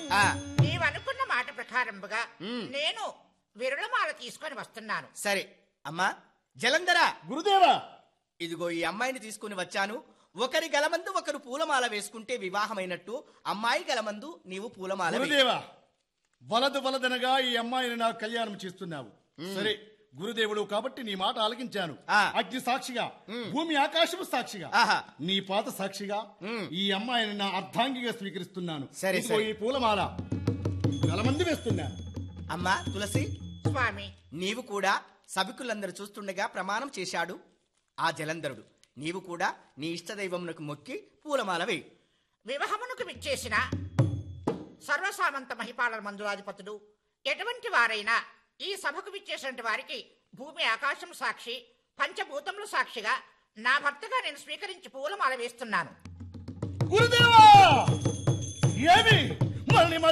ఆ నీవనుకున్న మాట ప్రకారంగా మ్. నేను విరుళమాల తీసుకొని వస్తున్నాను సరే అమ్మా జలంధర గురుదేవా ఇదిగో ఈ అమ్మాయిని తీసుకుని వచ్చాను ఒకరి గలమందు ఒకరు పూలమాల వేసుకుంటే వివాహమైనట్టు అమ్మాయి గలమందు నీవు పూలమాల వేయి. గురుదేవా వలదు వలదనగా ఈ అమ్మాయిని నాకు కళ్యాణం చేస్తున్నావు సరే గురుదేవుడు కాబట్టి నీ మాట ఆలకించాను ఆ. అగ్ని సాక్షిగా భూమి ఆకాశము సాక్షిగా ఆహా. నీ పాత సాక్షిగా మ్. ఈ అమ్మాయిని నా అర్ధాంగిగా స్వీకరిస్తున్నాను సరే, ఇదిగో సరే. ఈ పూలమాల గలమంది వేస్తున్నాను అమ్మా తులసి స్వామి నీవు కూడా సభికులందరూ చూస్తుండగా ప్రమాణం చేశాడు ఆ జలంధరుడు నీవు కూడా నీ ఇష్టదైవమునకు మొక్కి పూలమాల వేయి వివాహమునకు విచ్చేసిన సర్వసామంత మహిపాలన మందురాధిపతుడు ఎటువంటి వారైనా ఈ సభకు విచ్చేసినటువంటి వారికి భూమి ఆకాశం సాక్షి పంచభూతములు సాక్షిగా నా భర్తగా నేను స్వీకరించి పూలమాల వేస్తున్నాను గురుదేవా ఏమి మళ్ళీ